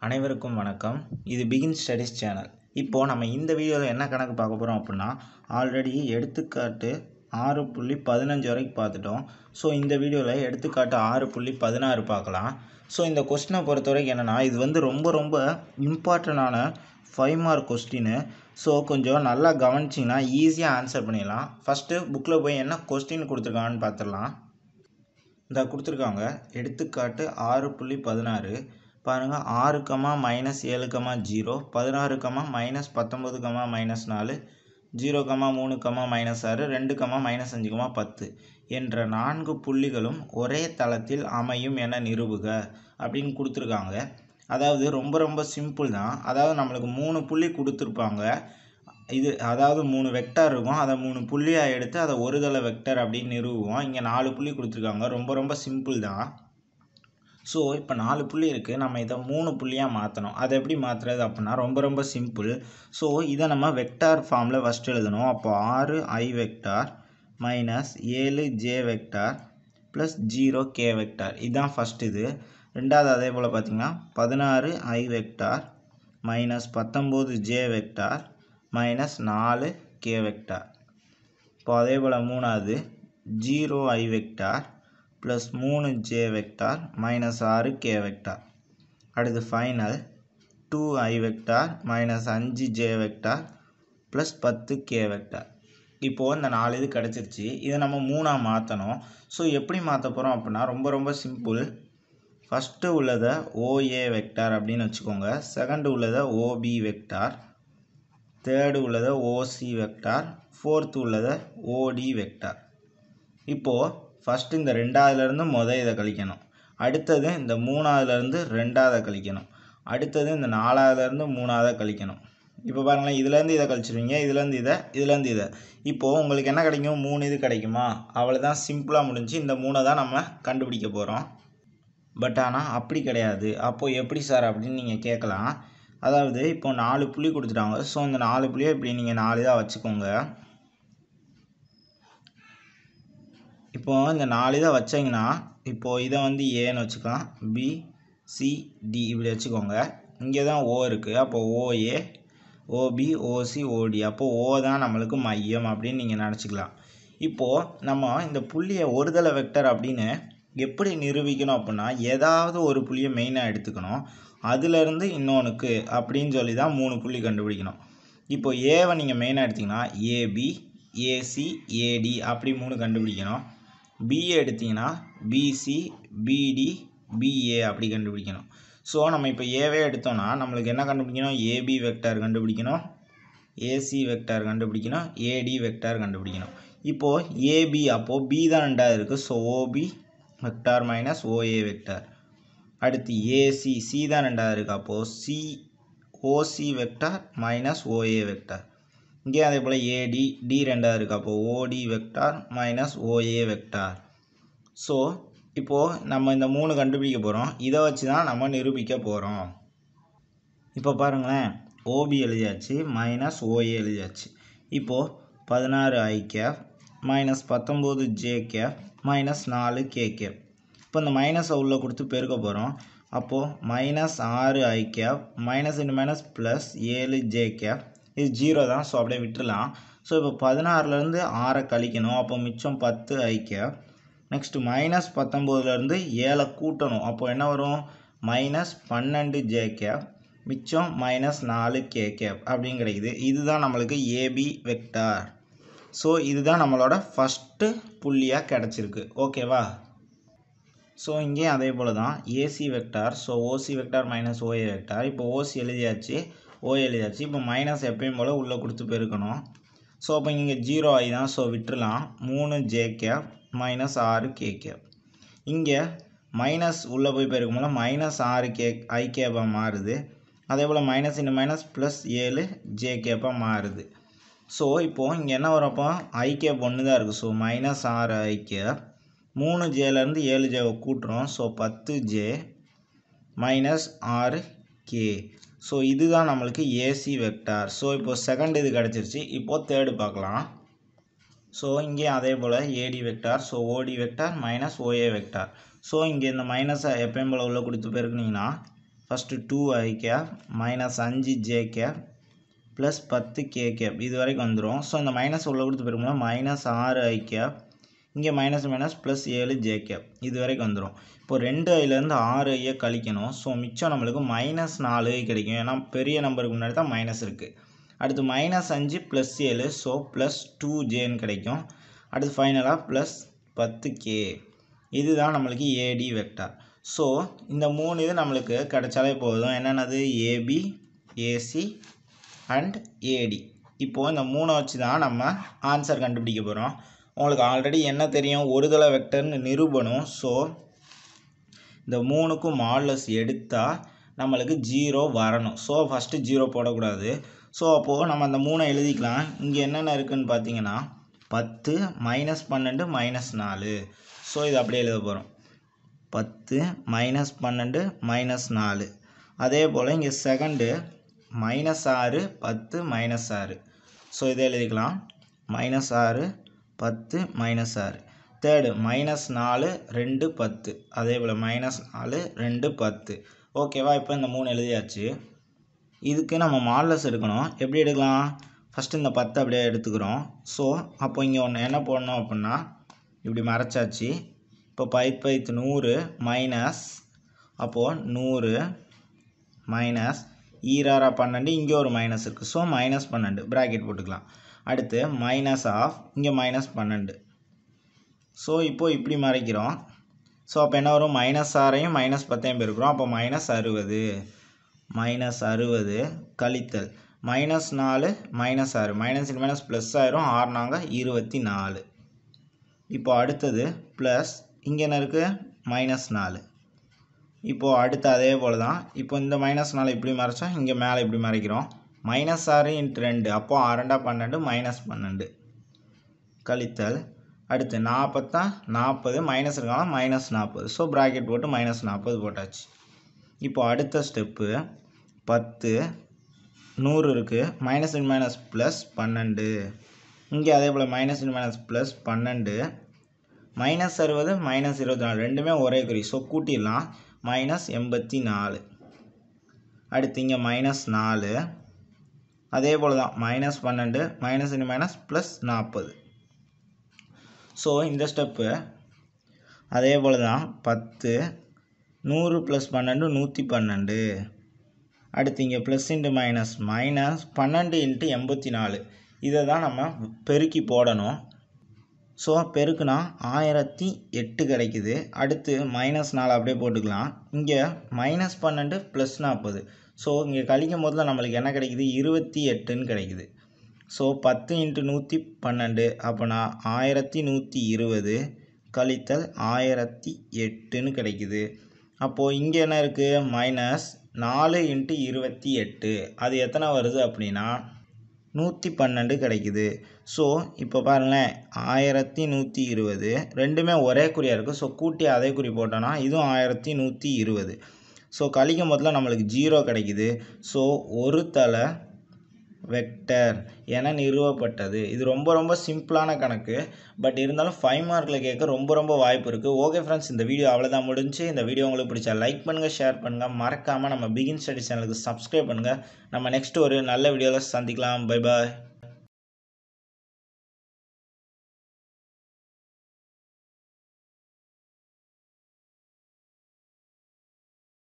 அனைவருக்கும் வணக்கம் இது பிகின் ஸ்டடீஸ் சேனல் இப்போது நம்ம இந்த வீடியோவில் என்ன கணக்கு பார்க்க போகிறோம் அப்படின்னா ஆல்ரெடி எடுத்துக்காட்டு ஆறு புள்ளி பதினஞ்சு வரைக்கும் பார்த்துட்டோம் ஸோ இந்த வீடியோவில் எடுத்துக்காட்டு ஆறு புள்ளி பதினாறு பார்க்கலாம் ஸோ இந்த கொஸ்டினை பொறுத்த வரைக்கும் என்னென்னா இது வந்து ரொம்ப ரொம்ப இம்பார்ட்டண்டான ஃபைவ் மார்க் கொஸ்டின் ஸோ கொஞ்சம் நல்லா கவனிச்சிங்கன்னா ஈஸியாக ஆன்சர் பண்ணிடலாம் ஃபஸ்ட்டு புக்கில் போய் என்ன கொஸ்டின் கொடுத்துருக்காங்கன்னு பார்த்துடலாம் இந்த கொடுத்துருக்காங்க எடுத்துக்காட்டு ஆறு புள்ளி பதினாறு பாருங்கள் ஆறு கமா மைனஸ் ஏழு கமா ஜீரோ பதினாறு கமா மைனஸ் பத்தொம்பது கமா மைனஸ் நாலு ஜீரோ கமா மூணு கமா மைனஸ் ஆறு ரெண்டு கமா மைனஸ் அஞ்சு கமா பத்து என்ற நான்கு புள்ளிகளும் ஒரே தளத்தில் அமையும் என நிறுவுக அப்படின்னு கொடுத்துருக்காங்க அதாவது ரொம்ப ரொம்ப சிம்பிள் தான் அதாவது நம்மளுக்கு மூணு புள்ளி கொடுத்துருப்பாங்க இது அதாவது மூணு வெக்டார் இருக்கும் அதை மூணு புள்ளியாக எடுத்து அதை ஒரு தள வெக்டர் அப்படின்னு நிறுவுவோம் இங்கே நாலு புள்ளி கொடுத்துருக்காங்க ரொம்ப ரொம்ப சிம்பிள் தான் ஸோ இப்போ நாலு புள்ளி இருக்குது நம்ம இதை மூணு புள்ளியாக மாற்றணும் அதை எப்படி மாற்றுறது அப்படின்னா ரொம்ப ரொம்ப சிம்பிள் ஸோ இதை நம்ம வெக்டார் ஃபார்மில் ஃபஸ்ட் எழுதணும் அப்போ ஆறு ஐ வெக்டார் மைனஸ் ஏழு J vector plus zero K vector இதுதான் ஃபஸ்ட் இது ரெண்டாவது அதே போல் பார்த்திங்கன்னா பதினாறு ஐ வெக்டார் மைனஸ் பத்தொம்போது ஜே வெக்டார் மைனஸ் நாலு கே வெக்டார் இப்போ அதே போல் மூணாவது ஜீரோ ஐ வெக்டார் ப்ளஸ் மூணு ஜே வெக்டார் மைனஸ் ஆறு கே வெக்டார் அடுத்து final two I vector minus அஞ்சு ஜே வெக்டார் ப்ளஸ் பத்து கே வெக்டார் இப்போது இந்த நாலு இது கிடச்சிருச்சு இதை நம்ம மூணாக மாற்றணும் ஸோ எப்படி மாற்ற போகிறோம் அப்படின்னா ரொம்ப ரொம்ப சிம்பிள் ஃபஸ்ட்டு உள்ளதை ஓஏ வெக்டார் அப்படின்னு வச்சுக்கோங்க செகண்டு உள்ளதை ஓபி வெக்டார் தேர்டு உள்ளதை ஓசி வெக்டார் ஃபோர்த்து உள்ளதை ஓடி வெக்டார் இப்போது ஃபஸ்ட்டு இந்த ரெண்டாவதுலேருந்து மொதல் இதை கழிக்கணும் அடுத்தது இந்த மூணாவதுலேருந்து ரெண்டாவதை கழிக்கணும் அடுத்தது இந்த நாலாவதுலேருந்து மூணாவதை கழிக்கணும் இப்போ பாருங்களேன் இதுலேருந்து இதை கழிச்சிருவீங்க இதுலேருந்து இதை இதுலேருந்து இதை இப்போது உங்களுக்கு என்ன கிடைக்கும் மூணு இது கிடைக்குமா அவ்வளோதான் சிம்பிளாக முடிஞ்சு இந்த மூணை தான் நம்ம கண்டுபிடிக்க போகிறோம் பட் ஆனால் அப்படி கிடையாது அப்போது எப்படி சார் அப்படின்னு நீங்கள் கேட்கலாம் அதாவது இப்போ நாலு புள்ளி கொடுத்துட்டாங்க ஸோ இந்த நாலு புள்ளியை இப்படி நீங்கள் நாலு இதாக வச்சுக்கோங்க இப்போ இந்த நாலு இதை வச்சிங்கன்னா இப்போது இதை வந்து ஏன்னு வச்சுக்கலாம் பி சி டி இப்படி வச்சுக்கோங்க இங்கே தான் ஓ இருக்குது அப்போது ஓஏ ஓபி ஓசி ஓடி அப்போது ஓ தான் நம்மளுக்கு மையம் அப்படின்னு நீங்கள் நினச்சிக்கலாம் இப்போது நம்ம இந்த புள்ளியை ஒருதலை வெக்டர் அப்படின்னு எப்படி நிரூபிக்கணும் அப்படின்னா ஏதாவது ஒரு புள்ளியை மெயினாக எடுத்துக்கணும் அதுலேருந்து இன்னொன்றுக்கு அப்படின்னு சொல்லி தான் மூணு புள்ளி கண்டுபிடிக்கணும் இப்போ ஏவை நீங்கள் மெயினாக எடுத்திங்கன்னா ஏபி ஏசி ஏடி அப்படி மூணு கண்டுபிடிக்கணும் பிஏ எடுத்திங்கன்னா பிசி பிடி பிஏ அப்படி கண்டுபிடிக்கணும் ஸோ நம்ம இப்போ ஏவே எடுத்தோம்னா நம்மளுக்கு என்ன கண்டுபிடிக்கணும் ஏபி வெக்டார் கண்டுபிடிக்கணும் ஏசி வெக்டார் கண்டுபிடிக்கணும் ஏடி வெக்டார் கண்டுபிடிக்கணும் இப்போது ஏபி அப்போது பி தான் ரெண்டாவது இருக்குது so OB vector minus OA vector அடுத்து ஏசி சி தான் ரெண்டாவது இருக்குது அப்போது C OC vector minus OA vector இங்கே அதே போல் ஏடி டி ரெண்டாவது இருக்குது அப்போது OD vector minus OA vector so இப்போது நம்ம இந்த மூணு கண்டுபிடிக்க போகிறோம் இதை வச்சு தான் நம்ம நிரூபிக்க போகிறோம் இப்போ பாருங்களேன் ஓபி எழுதியாச்சு மைனஸ் ஓஏ எழுதியாச்சு இப்போது பதினாறு ஐ கேப் மைனஸ் பத்தொம்போது ஜே கேப் மைனஸ் நாலு கே கேப் இப்போ இந்த மைனஸை உள்ளே கொடுத்து பெருக்க போகிறோம் அப்போது மைனஸ் ஆறு ஐ cap minus into minus plus ஏழு ஜே கேப் இது ஜீரோ தான் ஸோ அப்படியே விட்டுடலாம் ஸோ இப்போ பதினாறுலேருந்து ஆறை கழிக்கணும் அப்போ மிச்சம் பத்து ஐ கேப் நெக்ஸ்ட்டு மைனஸ் பத்தொம்போதுலேருந்து ஏழை கூட்டணும் அப்போ என்ன வரும் மைனஸ் பன்னெண்டு ஜே கேப் மிச்சம் மைனஸ் நாலு கே கேப் அப்படின்னு கிடைக்குது இதுதான் நம்மளுக்கு ஏபி வெக்டார் ஸோ இதுதான் நம்மளோட ஃபஸ்ட்டு புள்ளியாக கிடச்சிருக்கு ஓகேவா ஸோ இங்கேயும் அதே போல் தான் AC vector so OC vector minus OA vector இப்போ ஓசி எழுதியாச்சு ஓ எழுதியாச்சு இப்போ மைனஸ் எப்பயும் போல் உள்ளே கொடுத்து பெருக்கணும் ஸோ அப்போ இங்கே ஜீரோ ஆகி தான் ஸோ விட்டுறலாம் மூணு ஜே கேப் மைனஸ் ஆறு கே கேப் இங்கே மைனஸ் உள்ளே போய் பெருக்கும் போது மைனஸ் ஆறு கே ஐ கேப்பாக மாறுது அதே போல் மைனஸ் இன்டு மைனஸ் ப்ளஸ் ஏழு ஜே கேப்பாக மாறுது ஸோ இப்போது இங்கே என்ன வரப்போ ஐ கேப் ஒன்று தான் இருக்குது ஸோ மைனஸ் ஆறு ஐ கேப் மூணு ஜேலேருந்து ஏழு ஜேவை கூட்டுறோம் ஸோ பத்து ஜே மைனஸ் ஆறு கே ஸோ இதுதான் நம்மளுக்கு ஏசி வெக்டார் ஸோ இப்போது செகண்ட் இது கிடச்சிருச்சு இப்போது தேர்டு பார்க்கலாம் ஸோ இங்கே அதே போல் AD vector so OD vector minus OA vector so இங்கே இந்த மைனஸை எப்பயும் போல் உள்ள கொடுத்து பெருக்குனீங்கன்னா first two i cap minus அஞ்சு ஜே கேப் ப்ளஸ் பத்து கே கேப் இது வரைக்கும் வந்துடும் ஸோ இந்த மைனஸ் உள்ள கொடுத்து பெருக்கணும்னா மைனஸ் ஆறு ஐ கேப் இங்கே மைனஸ் மைனஸ் ப்ளஸ் ஏழு ஜே கேப் இது வரைக்கும் வந்துடும் இப்போ ரெண்டு ஐலேருந்து ஆறு ஐயை கழிக்கணும் ஸோ மிச்சம் நம்மளுக்கு மைனஸ் நாலு கிடைக்கும் ஏன்னா பெரிய நம்பருக்கு முன்னாடி தான் மைனஸ் இருக்குது அடுத்து மைனஸ் அஞ்சு ப்ளஸ் ஏழு ஸோ ப்ளஸ் டூ ஜேன்னு கிடைக்கும் அடுத்து ஃபைனலாக ப்ளஸ் பத்து கே இதுதான் நம்மளுக்கு ஏடி வெக்டார் ஸோ இந்த மூணு இது நம்மளுக்கு கிடைச்சாலே போதும் என்னென்னது ஏபி ஏசி அண்ட் ஏடி இப்போது இந்த மூணை வச்சு தான் நம்ம ஆன்சர் கண்டுபிடிக்க போகிறோம் உங்களுக்கு ஆல்ரெடி என்ன தெரியும் ஒருதலை வெக்டர்னு நிரூபணும் ஸோ இந்த மூணுக்கும் மாடலஸ் எடுத்தால் நம்மளுக்கு ஜீரோ வரணும் ஸோ ஃபஸ்ட்டு ஜீரோ போடக்கூடாது ஸோ அப்போது நம்ம அந்த மூணை எழுதிக்கலாம் இங்கே என்னென்ன இருக்குதுன்னு பார்த்தீங்கன்னா பத்து மைனஸ் பன்னெண்டு மைனஸ் நாலு ஸோ இது அப்படியே எழுத போகிறோம் பத்து மைனஸ் பன்னெண்டு மைனஸ் நாலு அதே போல் இங்கே செகண்டு மைனஸ் ஆறு பத்து மைனஸ் ஆறு ஸோ இதை எழுதிக்கலாம் மைனஸ் ஆறு பத்து மைனஸ் ஆறு தேர்டு மைனஸ் நாலு ரெண்டு பத்து அதே போல் மைனஸ் நாலு ரெண்டு பத்து ஓகேவா இப்போ இந்த மூணு எழுதியாச்சு இதுக்கு நம்ம மாடலஸ் எடுக்கணும் எப்படி எடுக்கலாம் ஃபஸ்ட்டு இந்த பத்து அப்படியே எடுத்துக்கிறோம் ஸோ அப்போ இங்கே ஒன்று என்ன போடணும் அப்படின்னா இப்படி மறைச்சாச்சு இப்போ பைத் பைத் நூறு மைனஸ் அப்போது நூறு மைனஸ் ஈராரா பன்னெண்டு இங்கே ஒரு மைனஸ் இருக்குது ஸோ மைனஸ் பன்னெண்டு ப்ராக்கெட் போட்டுக்கலாம் அடுத்து மைனஸ் ஆஃப் இங்கே மைனஸ் பன்னெண்டு ஸோ இப்போது இப்படி மறைக்கிறோம் ஸோ அப்போ என்ன வரும் மைனஸ் ஆறையும் மைனஸ் பத்தையும் பெருக்கிறோம் அப்போ மைனஸ் அறுபது மைனஸ் அறுபது கழித்தல் மைனஸ் நாலு மைனஸ் ஆறு மைனஸ் மைனஸ் ப்ளஸ் ஆயிரும் ஆறுனாங்க இருபத்தி நாலு இப்போ அடுத்தது ப்ளஸ் இங்கே என்ன இருக்குது மைனஸ் நாலு இப்போது அடுத்து அதே போல் தான் இப்போ இந்த மைனஸ் நாலு இப்படி மறைச்சா இங்கே மேலே இப்படி மறைக்கிறோம் மைனஸ் ஆறு இன்ட்டு ரெண்டு அப்போது ஆறண்டா பன்னெண்டு மைனஸ் பன்னெண்டு கழித்தல் அடுத்து நாற்பத்தா நாற்பது மைனஸ் இருக்காங்க மைனஸ் நாற்பது ஸோ ப்ராக்கெட் போட்டு மைனஸ் நாற்பது போட்டாச்சு இப்போ அடுத்த ஸ்டெப்பு பத்து நூறு இருக்குது மைனஸ் இன் மைனஸ் ப்ளஸ் பன்னெண்டு இங்கே அதே போல் மைனஸ் இன் மைனஸ் ப்ளஸ் பன்னெண்டு மைனஸ் அறுபது மைனஸ் இருபத்தி நாலு ரெண்டுமே ஒரே குறி ஸோ கூட்டிடலாம் மைனஸ் எண்பத்தி நாலு அடுத்து இங்கே மைனஸ் நாலு அதே போல் தான் மைனஸ் பன்னெண்டு மைனஸ் இன் மைனஸ் ப்ளஸ் நாற்பது ஸோ இந்த ஸ்டெப்பு அதே போல் தான் பத்து நூறு ப்ளஸ் பன்னெண்டு நூற்றி பன்னெண்டு அடுத்து இங்கே ப்ளஸ் இன்ட்டு மைனஸ் மைனஸ் பன்னெண்டு இன்ட்டு எண்பத்தி நாலு இதை தான் நம்ம பெருக்கி போடணும் ஸோ பெருக்குனா ஆயிரத்தி எட்டு கிடைக்குது அடுத்து மைனஸ் நாலு அப்படியே போட்டுக்கலாம் இங்கே மைனஸ் பன்னெண்டு ப்ளஸ் நாற்பது ஸோ இங்கே கழிக்கும் போதில் நம்மளுக்கு என்ன கிடைக்குது இருபத்தி எட்டுன்னு கிடைக்குது ஸோ பத்து இன்ட்டு நூற்றி பன்னெண்டு அப்போனா ஆயிரத்தி நூற்றி இருபது கழித்தல் ஆயிரத்தி எட்டுன்னு கிடைக்குது அப்போது இங்கே என்ன இருக்குது மைனஸ் நாலு இன்ட்டு இருபத்தி எட்டு அது எத்தனை வருது அப்படின்னா நூற்றி பன்னெண்டு கிடைக்குது ஸோ இப்போ பாருங்களேன் ஆயிரத்தி நூற்றி இருபது ரெண்டுமே ஒரே குறியாக இருக்குது ஸோ கூட்டி அதே குறி போட்டோன்னா இதுவும் ஆயிரத்தி நூற்றி இருபது ஸோ கழிக்கும் போதில் நம்மளுக்கு ஜீரோ கிடைக்குது ஸோ ஒரு தலை வெக்டர் என நிறுவப்பட்டது இது ரொம்ப ரொம்ப சிம்பிளான கணக்கு பட் இருந்தாலும் ஃபைவ் மார்க்கில் கேட்க ரொம்ப ரொம்ப வாய்ப்பு இருக்குது ஓகே ஃப்ரெண்ட்ஸ் இந்த வீடியோ அவ்வளோதான் முடிஞ்சு இந்த வீடியோ உங்களுக்கு பிடிச்சா லைக் பண்ணுங்கள் ஷேர் பண்ணுங்கள் மறக்காமல் நம்ம பிகின் ஸ்டடி சேனலுக்கு சப்ஸ்கிரைப் பண்ணுங்கள் நம்ம நெக்ஸ்ட் ஒரு நல்ல வீடியோவில் சந்திக்கலாம் பை பாய்